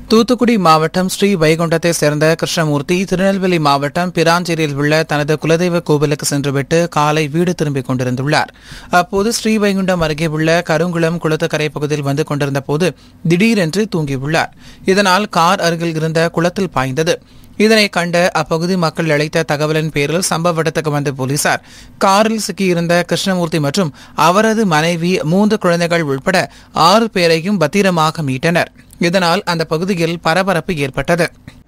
தூத்துக்குடி மாவட்டம் ஸ்ரீ வைகுண்டத்தை சேர்ந்த கிருஷ்ணமூர்த்தி திருநெல்வேலி மாவட்டம் பிராஞ்சேரியில் உள்ள தனது குலதெய்வ கோவிலுக்கு சென்றுவிட்டு காலை வீடு திரும்பிக் கொண்டிருந்துள்ளார் அப்போது ஸ்ரீ வைகுண்டம் அருகே உள்ள கருங்குளம் குளத்துக்கரை பகுதியில் வந்து கொண்டிருந்த போது திடீரென்று தூங்கியுள்ளார் இதனால் கார் அருகில் இருந்த குளத்தில் பாய்ந்தது இதனை கண்ட அப்பகுதி மக்கள் அளித்த தகவலின் பேரில் சம்பவ இடத்துக்கு வந்த போலீசார் காரில் சிக்கியிருந்த கிருஷ்ணமூர்த்தி மற்றும் அவரது மனைவி மூன்று குழந்தைகள் உட்பட ஆறு பேரையும் பத்திரமாக மீட்டனர் இதனால் அந்த பகுதியில் பரபரப்பு ஏற்பட்டது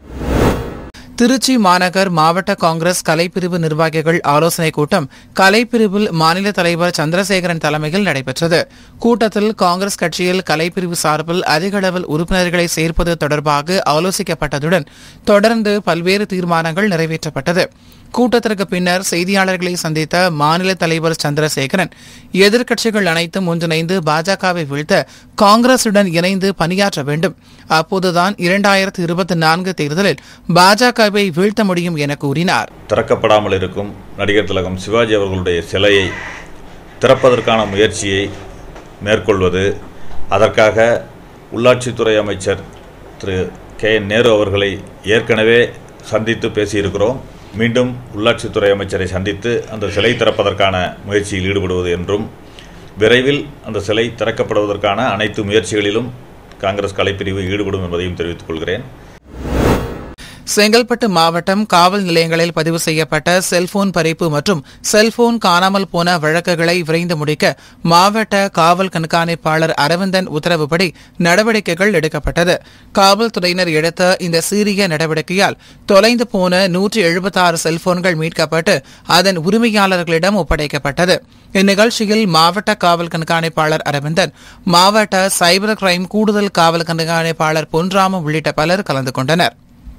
திருச்சி மாநகர் மாவட்ட காங்கிரஸ் கலைப்பிரிவு நிர்வாகிகள் ஆலோசனைக் கூட்டம் கலைப்பிரிவில் மாநில தலைவர் சந்திரசேகரன் தலைமையில் நடைபெற்றது கூட்டத்தில் காங்கிரஸ் கட்சியில் கலைப்பிரிவு சார்பில் அதிக அளவில் உறுப்பினர்களை சேர்ப்பது தொடர்பாக ஆலோசிக்கப்பட்டதுடன் தொடர்ந்து பல்வேறு தீர்மானங்கள் நிறைவேற்றப்பட்டது கூட்டத்திற்கு பின்னர் செய்தியாளர்களை சந்தித்த மாநில தலைவர் சந்திரசேகரன் எதிர்க்கட்சிகள் அனைத்தும் ஒன்றிணைந்து பாஜகவை வீழ்த்த காங்கிரசுடன் இணைந்து பணியாற்ற வேண்டும் அப்போதுதான் இரண்டாயிரத்து இருபத்தி நான்கு தேர்தலில் பாஜகவை வீழ்த்த முடியும் என கூறினார் திறக்கப்படாமல் இருக்கும் நடிகர் திலகம் சிவாஜி அவர்களுடைய சிலையை திறப்பதற்கான முயற்சியை மேற்கொள்வது அதற்காக உள்ளாட்சித்துறை அமைச்சர் திரு கே என் நேரு அவர்களை ஏற்கனவே சந்தித்து பேசியிருக்கிறோம் மீண்டும் உள்ளாட்சித்துறை அமைச்சரை சந்தித்து அந்த சிலை திறப்பதற்கான முயற்சியில் ஈடுபடுவது என்றும் விரைவில் அந்த சிலை திறக்கப்படுவதற்கான அனைத்து முயற்சிகளிலும் காங்கிரஸ் கலைப்பிரிவு ஈடுபடும் என்பதையும் தெரிவித்துக் கொள்கிறேன் செங்கல்பட்டு மாவட்டம் காவல் நிலையங்களில் பதிவு செய்யப்பட்ட செல்போன் பறிப்பு மற்றும் செல்போன் காணாமல் போன வழக்குகளை விரைந்து முடிக்க மாவட்ட காவல் கண்காணிப்பாளர் அரவிந்தன் உத்தரவுப்படி நடவடிக்கைகள் எடுக்கப்பட்டது காவல்துறையினர் எடுத்த இந்த சீரிய நடவடிக்கையால் தொலைந்து போன நூற்றி எழுபத்தாறு செல்போன்கள் மீட்கப்பட்டு அதன் உரிமையாளர்களிடம் ஒப்படைக்கப்பட்டது இந்நிகழ்ச்சியில் மாவட்ட காவல் கண்காணிப்பாளர் அரவிந்தன் மாவட்ட சைபர் கிரைம் கூடுதல் காவல் கண்காணிப்பாளர் பொன்ராமம் உள்ளிட்ட பலர் கலந்து கொண்டனர்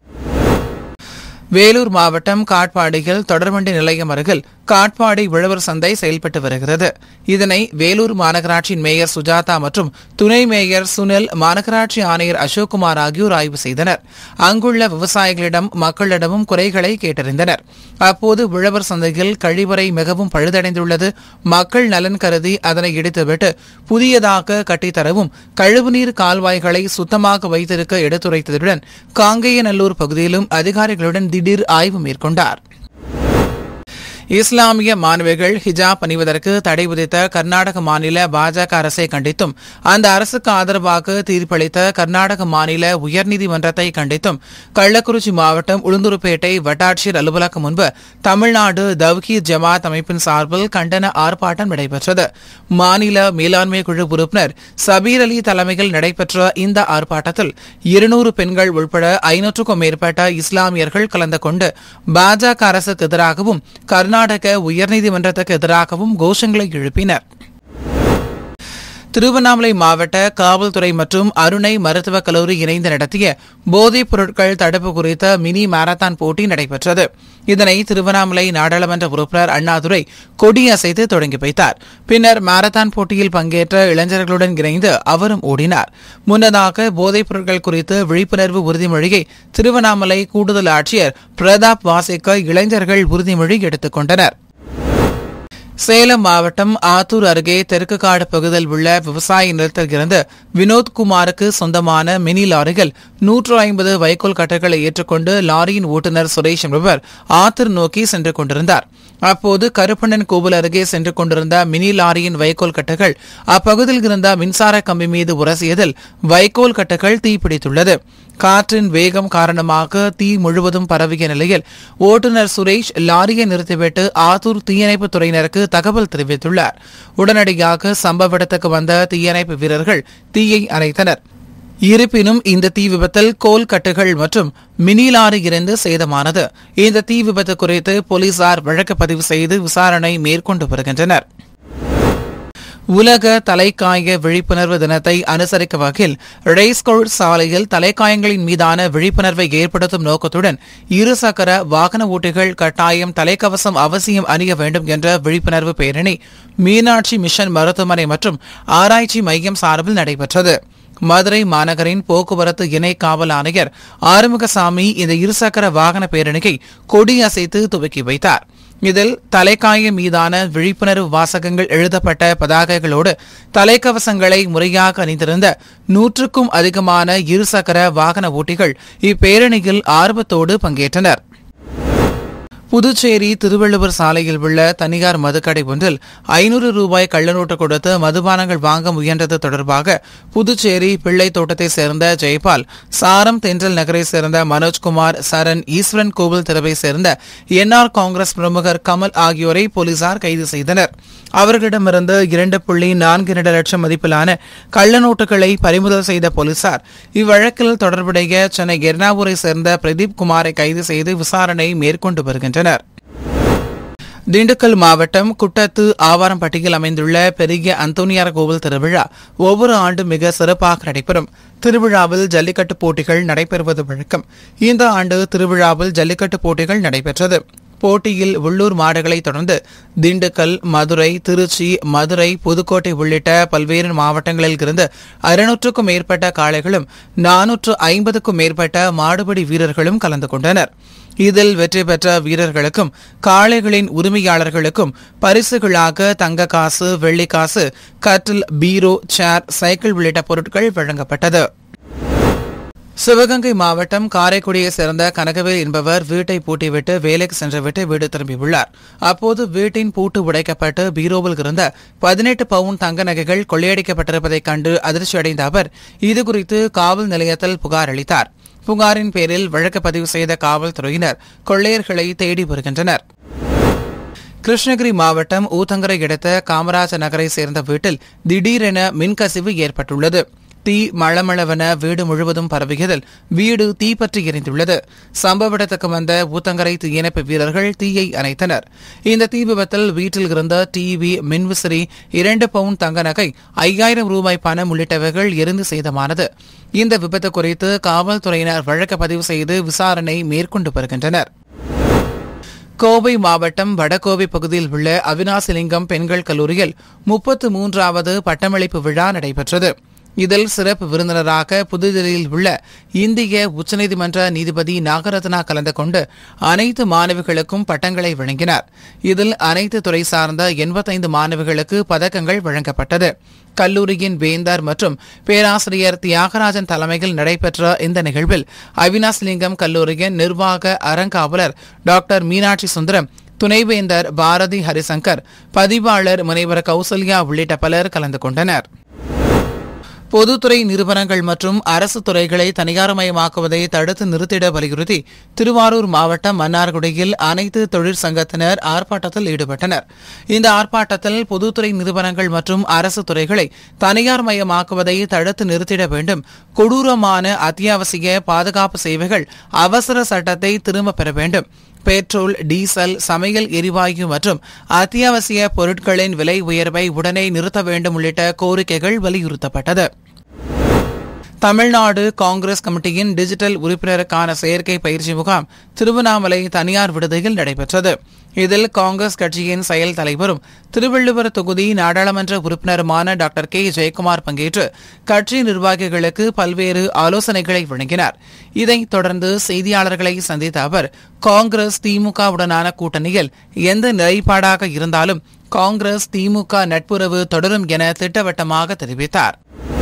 வேலூர் மாவட்டம் காட்பாடியில் தொடர்வண்டி நிலையம் அருகில் காட்பாடி உழவர் சந்தை செயல்பட்டு வருகிறது இதனை வேலூர் மாநகராட்சியின் மேயர் சுஜாதா மற்றும் துணை மேயர் சுனில் மாநகராட்சி ஆணையர் அசோக்குமார் ஆகியோர் ஆய்வு செய்தனர் அங்குள்ள விவசாயிகளிடம் மக்களிடமும் குறைகளை கேட்டறிந்தனர் அப்போது உழவர் சந்தையில் கழிவறை மிகவும் பழுதடைந்துள்ளது மக்கள் நலன் கருதி அதனை இடித்துவிட்டு புதியதாக கட்டித்தரவும் கழிவுநீர் கால்வாய்களை சுத்தமாக வைத்திருக்க எடுத்துரைத்ததுடன் காங்கேயநல்லூர் பகுதியிலும் அதிகாரிகளுடன் திடீர் ஆய்வு மேற்கொண்டார் இஸ்லாமிய மாணவிகள் ஹிஜாப் அணிவதற்கு தடை விதித்த கர்நாடக மாநில பாஜக அரசை கண்டித்தும் அந்த அரசுக்கு ஆதரவாக தீர்ப்பளித்த கர்நாடக மாநில உயர்நீதிமன்றத்தை கண்டித்தும் கள்ளக்குறிச்சி மாவட்டம் உளுந்தூர்பேட்டை வட்டாட்சியர் அலுவலகம் முன்பு தமிழ்நாடு தவ்கீர் ஜமாத் அமைப்பின் சார்பில் கண்டன ஆர்ப்பாட்டம் நடைபெற்றது மாநில மேலாண்மை குழு உறுப்பினர் சபீர் அலி தலைமையில் நடைபெற்ற இந்த ஆர்ப்பாட்டத்தில் இருநூறு பெண்கள் உட்பட ஐநூற்றுக்கும் மேற்பட்ட இஸ்லாமியர்கள் கலந்து கொண்டு பாஜக அரசுக்கு எதிராகவும் கர்நாடக உயர்நீதிமன்றத்துக்கு எதிராகவும் கோஷங்களை எழுப்பினர் திருவண்ணாமலை மாவட்ட காவல்துறை மற்றும் அருணை மருத்துவக் கல்லூரி இணைந்து நடத்திய போதைப் பொருட்கள் தடுப்பு குறித்த மினி மாரத்தான் போட்டி நடைபெற்றது இதனை திருவண்ணாமலை நாடாளுமன்ற உறுப்பினர் அண்ணாதுரை கொடியசைத்து தொடங்கி வைத்தார் பின்னர் மாரத்தான் போட்டியில் பங்கேற்ற இளைஞர்களுடன் இணைந்து அவரும் ஓடினார் முன்னதாக போதைப் பொருட்கள் குறித்து விழிப்புணர்வு உறுதிமொழியை திருவண்ணாமலை கூடுதல் ஆட்சியர் பிரதாப் வாசிக்க இளைஞர்கள் உறுதிமொழி எடுத்துக் கொண்டனர் சேலம் மாவட்டம் ஆத்தூர் அருகே தெற்கு காடு பகுதியில் உள்ள விவசாய நிலத்தில் இருந்து வினோத்குமாருக்கு சொந்தமான மினி லாரிகள் நூற்று ஐம்பது வைக்கோல் கட்டைகளை ஏற்றுக்கொண்டு லாரியின் ஓட்டுநர் சுரேஷ் என்பவர் ஆத்தூர் நோக்கி சென்று கொண்டிருந்தார் அப்போது கருப்பண்ணன் கோவில் அருகே சென்று கொண்டிருந்த மினி லாரியின் வைக்கோல் கட்டுகள் அப்பகுதியில் இருந்த மின்சார கம்பி மீது உரசியதில் வைக்கோல் கட்டுகள் தீப்பிடித்துள்ளது காற்றின் வேகம் காரணமாக தீ முழுவதும் பரவிய நிலையில் ஓட்டுநர் சுரேஷ் லாரியை நிறுத்திவிட்டு ஆத்தூர் தீயணைப்பு துறையினருக்கு தகவல் தெரிவித்துள்ளார் உடனடியாக சம்பவ இடத்துக்கு வந்த தீயணைப்பு வீரர்கள் தீயை அணைத்தனர் இருப்பினும் இந்த தீ விபத்தில் கோல் கட்டுகள் மற்றும் மினி லாரி இருந்து சேதமானது இந்த தீ விபத்து குறித்து போலீசார் வழக்கு பதிவு செய்து விசாரணை மேற்கொண்டு வருகின்றனர் உலக தலைக்காய விழிப்புணர்வு தினத்தை அனுசரிக்கும் வகையில் ரேஸ்கோர்ஸ் சாலையில் தலைக்காயங்களின் மீதான விழிப்புணர்வை ஏற்படுத்தும் நோக்கத்துடன் இருசக்கர வாகன ஓட்டிகள் கட்டாயம் தலைக்கவசம் அவசியம் அணிய வேண்டும் என்ற விழிப்புணர்வு பேரணி மீனாட்சி மிஷன் மருத்துவமனை மற்றும் ஆராய்ச்சி மையம் சார்பில் நடைபெற்றது மதுரை மாநகரின் போக்குவரத்து இணை காவல் ஆணையர் ஆறுமுகசாமி இந்த இருசக்கர வாகன பேரணியை கொடியசைத்து துவக்கி வைத்தார் இதில் தலைக்காயம் மீதான விழிப்புணர்வு வாசகங்கள் எழுதப்பட்ட பதாகைகளோடு தலைக்கவசங்களை முறையாக அணிந்திருந்த நூற்றுக்கும் அதிகமான இருசக்கர வாகன ஓட்டிகள் இப்பேரணியில் ஆர்வத்தோடு பங்கேற்றனர் புதுச்சேரி திருவள்ளுவர் சாலையில் உள்ள தனியார் மதுக்கடை ஒன்றில் ஐநூறு ரூபாய் கள்ளநோட்டு கொடுத்து மதுபானங்கள் வாங்க முயன்றது தொடர்பாக புதுச்சேரி பிள்ளை தோட்டத்தை சேர்ந்த ஜெயபால் சாரம் தென்றல் நகரை சேர்ந்த மனோஜ்குமார் சரண் ஈஸ்வரன் கோவில் தெருவை சேர்ந்த என்ஆர் காங்கிரஸ் பிரமுகர் கமல் ஆகியோரை போலீசார் கைது செய்தனர் அவர்களிடமிருந்து இரண்டு புள்ளி நான்கு இரண்டு லட்சம் மதிப்பிலான கள்ளநோட்டுகளை பறிமுதல் செய்த போலீசார் இவ்வழக்கில் தொடர்புடைய சென்னை எர்ணாவூரை சேர்ந்த பிரதீப் குமாரை கைது செய்து விசாரணை மேற்கொண்டு வருகின்றனர் திண்டுக்கல் மாவட்டம் குட்டத்து ஆவாரம்பட்டியில் அமைந்துள்ள பெரிய அந்தோனியார் கோவில் திருவிழா ஒவ்வொரு ஆண்டும் மிக சிறப்பாக நடைபெறும் திருவிழாவில் ஜல்லிக்கட்டு போட்டிகள் நடைபெறுவது வழக்கம் இந்த ஆண்டு திருவிழாவில் ஜல்லிக்கட்டு போட்டிகள் நடைபெற்றது போட்டியில் உள்ளூர் மாடுகளை தொடர்ந்து திண்டுக்கல் மதுரை திருச்சி மதுரை புதுக்கோட்டை உள்ளிட்ட பல்வேறு மாவட்டங்களில் இருந்து அறுநூற்றுக்கும் மேற்பட்ட காளைகளும் நானூற்று ஐம்பதுக்கும் மேற்பட்ட மாடுபிடி வீரர்களும் கலந்து கொண்டனர் இதில் வெற்றி பெற்ற வீரர்களுக்கும் காளைகளின் உரிமையாளர்களுக்கும் பரிசுகளாக தங்க காசு வெள்ளிக்காசு கட்டில் பீரோ சேர் சைக்கிள் உள்ளிட்ட பொருட்கள் வழங்கப்பட்டது சிவகங்கை மாவட்டம் காரைக்குடியை சேர்ந்த கனகவேல் என்பவர் வீட்டை பூட்டிவிட்டு வேலைக்கு சென்றுவிட்டு வீடு திரும்பியுள்ளார் அப்போது வீட்டின் பூட்டு உடைக்கப்பட்டு பீரோவில் இருந்த பதினெட்டு பவுன் தங்க நகைகள் கொள்ளையடிக்கப்பட்டிருப்பதைக் கண்டு அதிர்ச்சியடைந்த அவர் இதுகுறித்து காவல் நிலையத்தில் புகார் அளித்தார் புகாரின் பேரில் வழக்கு பதிவு செய்த காவல்துறையினர் கொள்ளையர்களை தேடி வருகின்றனர் கிருஷ்ணகிரி மாவட்டம் ஊத்தங்கரை அடுத்த காமராஜ நகரை சேர்ந்த வீட்டில் திடீரென மின்கசிவு ஏற்பட்டுள்ளது தீ மளமளவென வீடு முழுவதும் பரவியதில் வீடு தீப்பற்றி எரிந்துள்ளது சம்பவ இடத்துக்கு வந்த ஊத்தங்கரை தீயணைப்பு வீரர்கள் தீயை அணைத்தனர் இந்த தீ விபத்தில் வீட்டில் இருந்த டிவி மின்விசிறி இரண்டு பவுன் தங்க நகை ஐயாயிரம் ரூபாய் பணம் உள்ளிட்டவைகள் எரிந்து சேதமானது இந்த விபத்து குறித்து காவல்துறையினர் வழக்கு பதிவு செய்து விசாரணை மேற்கொண்டு வருகின்றனர் கோவை மாவட்டம் வடகோவை பகுதியில் உள்ள அவினாசிலிங்கம் பெண்கள் கல்லூரியில் முப்பத்து மூன்றாவது பட்டமளிப்பு விழா நடைபெற்றது இதில் சிறப்பு விருந்தினராக புதுதில்லியில் உள்ள இந்திய உச்சநீதிமன்ற நீதிபதி நாகரத்னா கலந்து கொண்டு அனைத்து மாணவிகளுக்கும் பட்டங்களை வழங்கினார் இதில் அனைத்து துறை சார்ந்த எண்பத்தைந்து மாணவிகளுக்கு பதக்கங்கள் வழங்கப்பட்டது கல்லூரியின் வேந்தர் மற்றும் பேராசிரியர் தியாகராஜன் தலைமையில் நடைபெற்ற இந்த நிகழ்வில் அவினாஸ்லிங்கம் கல்லூரியின் நிர்வாக அறங்காவலர் டாக்டர் மீனாட்சி சுந்தரம் துணைவேந்தர் பாரதி ஹரிசங்கர் பதிவாளர் முனைவர் கௌசல்யா உள்ளிட்ட பலர் கலந்து கொண்டனர் பொதுத்துறை நிறுவனங்கள் மற்றும் அரசு துறைகளை தனியார்மயமாக்குவதை தடுத்து நிறுத்திட வலியுறுத்தி திருவாரூர் மாவட்டம் மன்னார்குடியில் அனைத்து தொழிற்சங்கத்தினர் ஆர்ப்பாட்டத்தில் ஈடுபட்டனர் இந்த ஆர்ப்பாட்டத்தில் பொதுத்துறை நிறுவனங்கள் மற்றும் அரசு துறைகளை தனியார்மயமாக்குவதை தடுத்து நிறுத்திட வேண்டும் கொடூரமான அத்தியாவசிய பாதுகாப்பு சேவைகள் அவசர சட்டத்தை திரும்பப் பெற வேண்டும் பெட்ரோல் டீசல் சமையல் எரிவாயு மற்றும் அத்தியாவசிய பொருட்களின் விலை உயர்வை உடனே நிறுத்த வேண்டும் உள்ளிட்ட கோரிக்கைகள் வலியுறுத்தப்பட்டது தமிழ்நாடு காங்கிரஸ் கமிட்டியின் டிஜிட்டல் உறுப்பினருக்கான செயற்கை பயிற்சி முகாம் திருவண்ணாமலை தனியார் விடுதியில் நடைபெற்றது இதில் காங்கிரஸ் கட்சியின் செயல் தலைவரும் திருவள்ளுவர் தொகுதி நாடாளுமன்ற உறுப்பினருமான டாக்டர் கே ஜெயக்குமார் பங்கேற்று கட்சி நிர்வாகிகளுக்கு பல்வேறு ஆலோசனைகளை வழங்கினார் இதைத் தொடர்ந்து செய்தியாளர்களை சந்தித்த அவர் காங்கிரஸ் திமுகவுடனான கூட்டணியில் எந்த நிலைப்பாடாக இருந்தாலும் காங்கிரஸ் திமுக நட்புறவு தொடரும் என திட்டவட்டமாக தெரிவித்தார்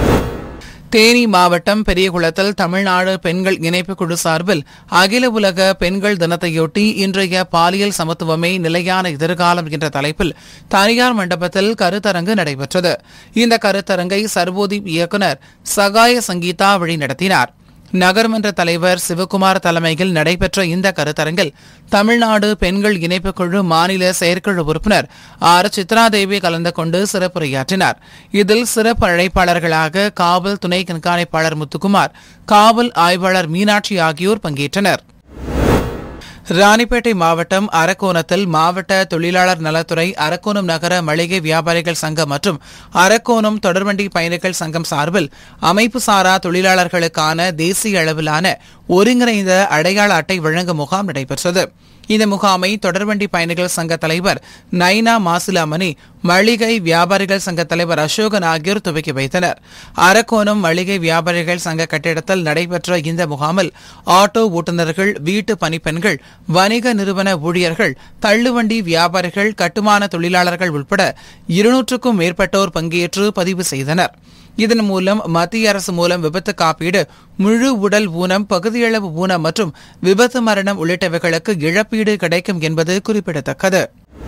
தேனி மாவட்டம் பெரியகுளத்தில் தமிழ்நாடு பெண்கள் இணைப்பு குழு சார்பில் அகில உலக பெண்கள் தினத்தையொட்டி இன்றைய பாலியல் சமத்துவமே நிலையான எதிர்காலம் என்ற தலைப்பில் தனியார் மண்டபத்தில் கருத்தரங்கு நடைபெற்றது இந்த கருத்தரங்கை சர்வோதீப் இயக்குநர் சகாய சங்கீதா வழிநடத்தினார் நகர்மன்ற தலைவர் சிவகுமார் தலைமையில் நடைபெற்ற இந்த கருத்தரங்கில் தமிழ்நாடு பெண்கள் இணைப்புக் குழு மாநில செயற்குழு உறுப்பினர் ஆர் சித்ராதேவி கலந்து கொண்டு சிறப்புரையாற்றினார் இதில் சிறப்பு அழைப்பாளர்களாக காவல் துணை கண்காணிப்பாளர் முத்துக்குமார் காவல் ஆய்வாளர் மீனாட்சி ஆகியோர் பங்கேற்றனர் ராணிப்பேட்டை மாவட்டம் அரக்கோணத்தில் மாவட்ட தொழிலாளர் நலத்துறை அரக்கோணம் நகர மளிகை வியாபாரிகள் சங்கம் மற்றும் அரக்கோணம் தொடர்வண்டி பயணிகள் சங்கம் சார்பில் அமைப்பு சாரா தொழிலாளர்களுக்கான தேசிய அளவிலான ஒருங்கிணைந்த அடையாள அட்டை வழங்கும் முகாம் நடைபெற்றது இந்த முகாமை தொடர்வண்டி பயணிகள் சங்க தலைவர் நைனா மாசிலாமணி மளிகை வியாபாரிகள் சங்க தலைவர் அசோகன் ஆகியோர் துவக்கி வைத்தனர் அரக்கோணம் மளிகை வியாபாரிகள் சங்க கட்டிடத்தில் நடைபெற்ற இந்த முகாமில் ஆட்டோ ஓட்டுநர்கள் வீட்டு பணிப்பெண்கள் வணிக நிறுவன ஊழியர்கள் தள்ளுவண்டி வியாபாரிகள் கட்டுமான தொழிலாளர்கள் உட்பட இருநூற்றுக்கும் மேற்பட்டோர் பங்கேற்று பதிவு செய்தனர் இதன் மூலம் மத்திய அரசு மூலம் விபத்து காப்பீடு முழு உடல் ஊனம் பகுதியளவு ஊனம் மற்றும் விபத்து மரணம் உள்ளிட்டவைகளுக்கு இழப்பீடு கிடைக்கும் என்பது குறிப்பிடத்தக்கது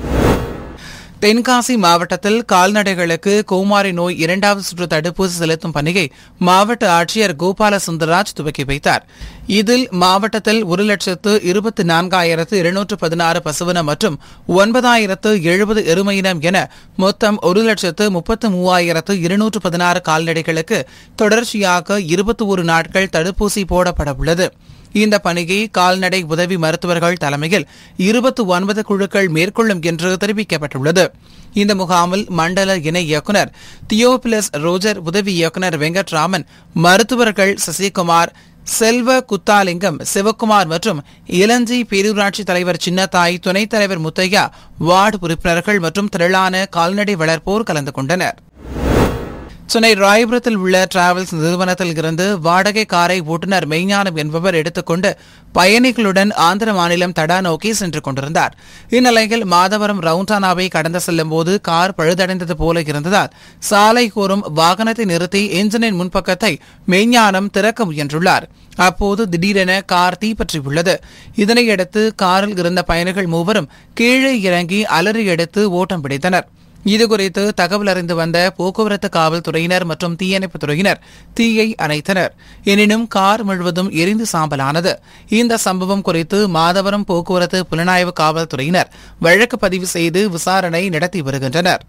தென்காசி மாவட்டத்தில் கால்நடைகளுக்கு கோமாரி நோய் இரண்டாவது சுற்று தடுப்பூசி செலுத்தும் பணியை மாவட்ட ஆட்சியர் கோபால சுந்தரராஜ் துவக்கி வைத்தார் இதில் மாவட்டத்தில் ஒரு லட்சத்து இருபத்தி நான்காயிரத்து இருநூற்று பதினாறு பசுவன மற்றும் ஒன்பதாயிரத்து எழுபது எருமையினம் என மொத்தம் ஒரு லட்சத்து முப்பத்து மூவாயிரத்து இருநூற்று பதினாறு கால்நடைகளுக்கு தொடர்ச்சியாக இருபத்தி ஒரு நாட்கள் தடுப்பூசி போடப்பட உள்ளது இந்த பணியை கால்நடை உதவி மருத்துவர்கள் தலைமையில் இருபத்தி ஒன்பது குழுக்கள் மேற்கொள்ளும் என்று தெரிவிக்கப்பட்டுள்ளது இந்த முகாமில் மண்டல இணை இயக்குநர் தியோபிலஸ் ரோஜர் உதவி இயக்குநர் வெங்கட்ராமன் மருத்துவர்கள் சசிகுமார் செல்வ குத்தாலிங்கம் சிவக்குமார் மற்றும் இளஞ்சி பேரூராட்சி தலைவர் சின்னத்தாய் துணைத் தலைவர் முத்தையா வார்டு உறுப்பினர்கள் மற்றும் திரளான கால்நடை வளர்ப்போர் கலந்து கொண்டனர் சென்னை ராயபுரத்தில் உள்ள டிராவல்ஸ் நிறுவனத்தில் இருந்து வாடகை காரை ஓட்டுநர் மெய்ஞானம் என்பவர் எடுத்துக்கொண்டு பயணிகளுடன் ஆந்திர மாநிலம் தடா நோக்கி சென்று கொண்டிருந்தார் இந்நிலையில் மாதவரம் ரவுண்டானாவை கடந்து செல்லும் போது கார் பழுதடைந்தது போல இருந்ததால் சாலை கோரும் வாகனத்தை நிறுத்தி என்ஜினின் முன்பக்கத்தை மெய்ஞானம் திறக்க முயன்றுள்ளார் அப்போது திடீரென கார் தீப்பற்றியுள்ளது இதனையடுத்து காரில் இருந்த பயணிகள் மூவரும் கீழே இறங்கி அலறி எடுத்து ஓட்டம் பிடித்தனர் இதுகுறித்து தகவல் அறிந்து வந்த போக்குவரத்து காவல்துறையினர் மற்றும் தீயணைப்புத் துறையினர் தீயை அணைத்தனர் எனினும் கார் முழுவதும் எரிந்து சாம்பலானது இந்த சம்பவம் குறித்து மாதவரம் போக்குவரத்து புலனாய்வு காவல்துறையினர் வழக்கு பதிவு செய்து விசாரணை நடத்தி வருகின்றனர்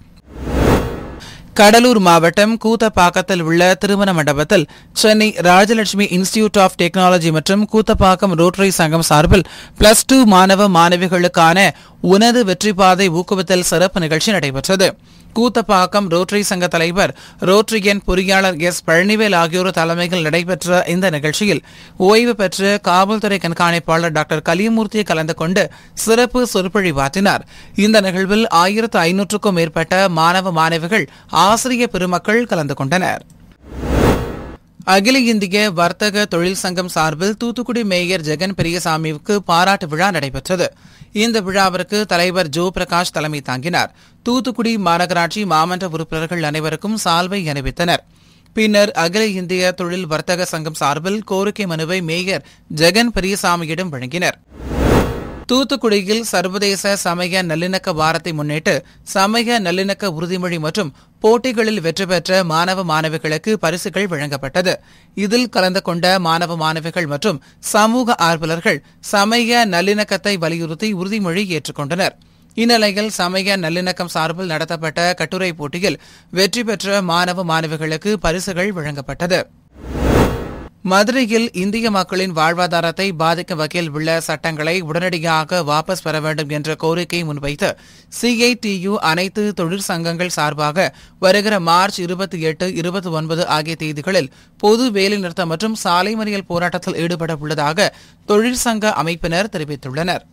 கடலூர் மாவட்டம் கூத்தப்பாக்கத்தில் உள்ள திருமண மண்டபத்தில் Chennai Rajalakshmi institute of technology மற்றும் கூத்தப்பாக்கம் ரோட்டரி சங்கம் சார்பில் பிளஸ் டூ மாணவ மாணவிகளுக்கான உனது வெற்றி பாதை ஊக்குவித்தல் சிறப்பு நிகழ்ச்சி நடைபெற்றது கூத்தப்பாக்கம் ரோட்டரி சங்க தலைவர் ரோட்டரியன் பொறியாளர் எஸ் பழனிவேல் ஆகியோர் தலைமையில் நடைபெற்ற இந்த நிகழ்ச்சியில் ஓய்வு பெற்ற காவல்துறை கண்காணிப்பாளர் டாக்டர் கலியமூர்த்தி கலந்து கொண்டு சிறப்பு சொற்பொழிவாற்றினார் இந்த நிகழ்வில் ஆயிரத்து ஐநூற்றுக்கும் மேற்பட்ட மாணவ மாணவிகள் ஆசிரிய பெருமக்கள் கலந்து கொண்டனர் அகில இந்திய வர்த்தக தொழில் சங்கம் சார்பில் தூத்துக்குடி மேயர் ஜெகன் பெரியசாமிவுக்கு பாராட்டு விழா நடைபெற்றது இந்த விழாவிற்கு தலைவர் ஜோ பிரகாஷ் தலைமை தாங்கினார் தூத்துக்குடி மாநகராட்சி மாமன்ற உறுப்பினர்கள் அனைவருக்கும் சால்வை அணிவித்தனர் பின்னர் அகில இந்திய தொழில் வர்த்தக சங்கம் சார்பில் கோரிக்கை மனுவை மேயர் ஜெகன் பெரியசாமியிடம் வழங்கினர் தூத்துக்குடியில் சர்வதேச சமய நல்லிணக்க வாரத்தை முன்னிட்டு சமய நல்லிணக்க உறுதிமொழி மற்றும் போட்டிகளில் வெற்றி பெற்ற மாணவ மாணவிகளுக்கு பரிசுகள் வழங்கப்பட்டது இதில் கலந்து கொண்ட மாணவ மாணவிகள் மற்றும் சமூக ஆர்வலர்கள் சமய நல்லிணக்கத்தை வலியுறுத்தி உறுதிமொழி ஏற்றுக்கொண்டனர் இந்நிலையில் சமய நல்லிணக்கம் சார்பில் நடத்தப்பட்ட கட்டுரை போட்டியில் வெற்றி பெற்ற மாணவ மாணவிகளுக்கு பரிசுகள் வழங்கப்பட்டது மதுரையில் இந்திய மக்களின் வாழ்வாதாரத்தை பாதிக்கும் வகையில் உள்ள சட்டங்களை உடனடியாக வாபஸ் பெற வேண்டும் என்ற கோரிக்கை முன்வைத்து சிஐடியு அனைத்து தொழிற்சங்கங்கள் சார்பாக வருகிற மார்ச் இருபத்தி எட்டு இருபத்தி ஒன்பது ஆகிய தேதிகளில் பொது வேலைநிறுத்தம் மற்றும் சாலை மறியல் போராட்டத்தில் ஈடுபட உள்ளதாக தொழிற்சங்க அமைப்பினர் தெரிவித்துள்ளனர்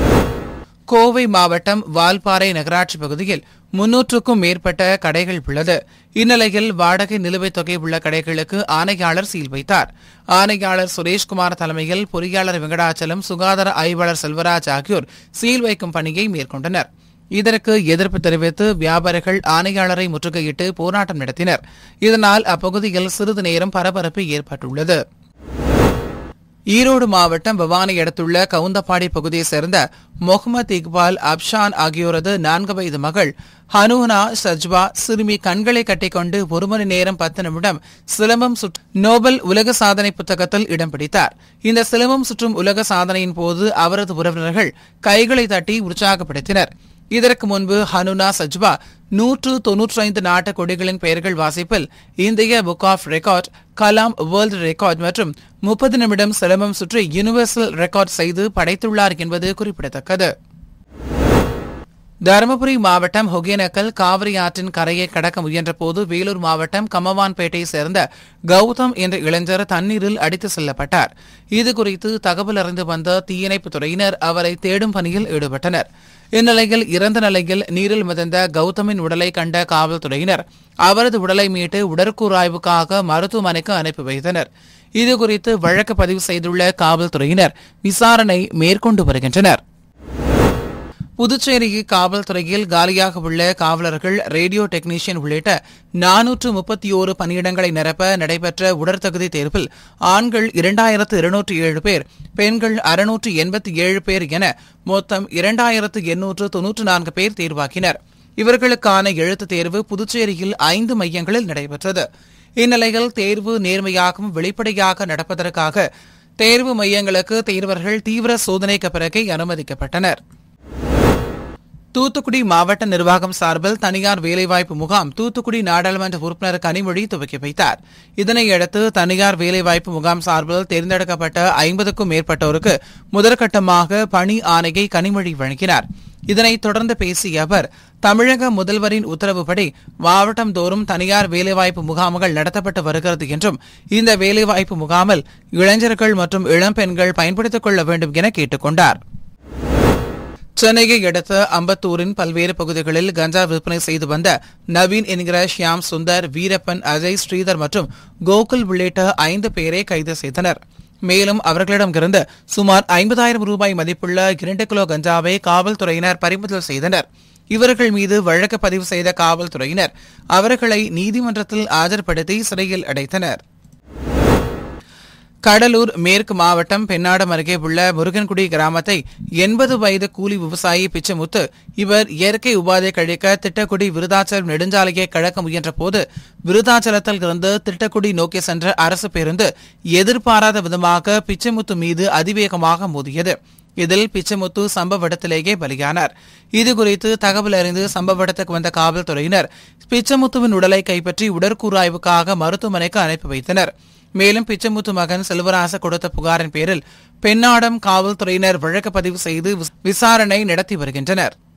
கோவை மாவட்டம் வால்பாறை நகராட்சி பகுதியில் முன்னூற்றுக்கும் மேற்பட்ட கடைகள் உள்ளது இந்நிலையில் வாடகை நிலுவைத் தொகை உள்ள கடைகளுக்கு ஆணையாளர் சீல் வைத்தார் ஆணையாளர் சுரேஷ்குமார் தலைமையில் பொறியாளர் வெங்கடாச்சலம் சுகாதார ஆய்வாளர் செல்வராஜ் ஆகியோர் சீல் வைக்கும் பணியை மேற்கொண்டனர் இதற்கு எதிர்ப்பு தெரிவித்து வியாபாரிகள் ஆணையாளரை முற்றுகையிட்டு போராட்டம் நடத்தினர் இதனால் அப்பகுதியில் சிறிது நேரம் பரபரப்பு ஏற்பட்டுள்ளது ஈரோடு மாவட்டம் பவானி அடுத்துள்ள கவுந்தப்பாடி பகுதியைச் சேர்ந்த முகமது இக்பால் அப்ஷான் ஆகியோரது நான்கு வயது மகள் ஹனூனா சஜ்வா சிறுமி கண்களை கட்டிக்கொண்டு ஒரு மணி நேரம் பத்து நிமிடம் சிலம்பம் சுற்று நோபல் உலக சாதனை புத்தகத்தில் இடம் பிடித்தார் இந்த சிலம்பம் சுற்றும் உலக சாதனையின் போது அவரது உறவினர்கள் கைகளை தட்டி உற்சாகப்படுத்தினர் இதற்கு முன்பு ஹனுனா சஜ்வா நூற்று தொன்னூற்றி ஐந்து நாட்டு கொடிகளின் பெயர்கள் வாசிப்பில் இந்திய book of record Kalam world record மற்றும் முப்பது நிமிடம் சிலம்பம் சுற்றி யுனிவர்சல் ரெக்கார்ட் செய்து படைத்துள்ளார் என்பது குறிப்பிடத்தக்கது தருமபுரி மாவட்டம் ஒகேனக்கல் காவிரி ஆற்றின் கரையை கடக்க முயன்றபோது வேலூர் மாவட்டம் கமவான்பேட்டை சேர்ந்த கௌதம் என்ற இளைஞர் தண்ணீரில் அடித்து செல்லப்பட்டார் இதுகுறித்து தகவல் அறிந்து வந்த தீயணைப்புத் துறையினர் அவரை தேடும் பணியில் ஈடுபட்டனர் இந்நிலையில் இறந்த நிலையில் நீரில் மிதந்த கௌதமின் உடலை கண்ட காவல்துறையினர் அவரது உடலை மீட்டு உடற்கூறாய்வுக்காக மருத்துவமனைக்கு அனுப்பி வைத்தனர் இதுகுறித்து வழக்கு பதிவு செய்துள்ள காவல்துறையினர் விசாரணை மேற்கொண்டு வருகின்றனர் புதுச்சேரி காவல்துறையில் காலியாக உள்ள காவலர்கள் ரேடியோ டெக்னீஷியன் உள்ளிட்ட நானூற்று முப்பத்தி ஓரு பணியிடங்களை நிரப்ப நடைபெற்ற உடற்தகுதி தேர்வில் ஆண்கள் இரண்டாயிரத்து இருநூற்று ஏழு பேர் பெண்கள் அறுநூற்று எண்பத்தி ஏழு பேர் என மொத்தம் இரண்டாயிரத்து எண்ணூற்று தொன்னூற்று நான்கு பேர் தேர்வாக்கினர் இவர்களுக்கான எழுத்துத் தேர்வு புதுச்சேரியில் ஐந்து மையங்களில் நடைபெற்றது இந்நிலையில் தேர்வு நேர்மையாகவும் வெளிப்படையாக நடப்பதற்காக தேர்வு மையங்களுக்கு தேர்வர்கள் தீவிர சோதனைக்கு பிறகே அனுமதிக்கப்பட்டனர் தூத்துக்குடி மாவட்ட நிர்வாகம் சார்பில் தனியார் வேலைவாய்ப்பு முகாம் தூத்துக்குடி நாடாளுமன்ற உறுப்பினர் கனிமொழி துவக்கி வைத்தார் இதனையடுத்து தனியார் வேலைவாய்ப்பு முகாம் சார்பில் தேர்ந்தெடுக்கப்பட்ட ஐம்பதுக்கும் மேற்பட்டோருக்கு முதற்கட்டமாக பணி ஆணையை கனிமொழி வழங்கினார் இதனைத் தொடர்ந்து பேசிய அவர் தமிழக முதல்வரின் உத்தரவுப்படி மாவட்டந்தோறும் தனியார் வேலைவாய்ப்பு முகாம்கள் நடத்தப்பட்டு வருகிறது என்றும் இந்த வேலைவாய்ப்பு முகாமில் இளைஞர்கள் மற்றும் இளம்பெண்கள் பயன்படுத்திக் கொள்ள வேண்டும் என கேட்டுக் கொண்டார் சென்னையை அடுத்த அம்பத்தூரின் பல்வேறு பகுதிகளில் கஞ்சா விற்பனை செய்து வந்த நவீன் என்கிற ஷியாம் சுந்தர் வீரப்பன் அஜய் ஸ்ரீதர் மற்றும் கோகுல் உள்ளிட்ட ஐந்து பேரை கைது செய்தனர் மேலும் அவர்களிடமிருந்து சுமார் ஐம்பதாயிரம் ரூபாய் மதிப்புள்ள இரண்டு கிலோ கஞ்சாவை காவல்துறையினர் பறிமுதல் செய்தனர் இவர்கள் மீது வழக்கு பதிவு செய்த காவல்துறையினர் அவர்களை நீதிமன்றத்தில் ஆஜர்படுத்தி சிறையில் அடைத்தனர் கடலூர் மேற்கு மாவட்டம் பெண்ணாடம் அருகே உள்ள முருகன்குடி கிராமத்தை எண்பது வயது கூலி விவசாயி பிச்சமுத்து இவர் இயற்கை உபாதை கழிக்க திட்டக்குடி விருதாச்சலம் நெடுஞ்சாலையை கடக்க முயன்றபோது விருதாச்சலத்தில் இருந்து திட்டக்குடி நோக்கி சென்ற அரசு பேருந்து எதிர்பாராத விதமாக பிச்சமுத்து மீது அதிவேகமாக மோதியது இதில் பிச்சமுத்து சம்பவ இடத்திலேயே பலியானார் இதுகுறித்து தகவல் அறிந்து சம்பவ இடத்துக்கு வந்த காவல்துறையினர் பிச்சமுத்துவின் உடலை கைப்பற்றி உடற்கூறாய்வுக்காக மருத்துவமனைக்கு அனுப்பி வைத்தனர் மேலும் பிச்சமுத்து மகன் செல்வராச கொடுத்த புகாரின் பேரில் பெண்ணாடம் காவல்துறையினர் வழக்கு பதிவு செய்து விசாரணை நடத்தி வருகின்றனர்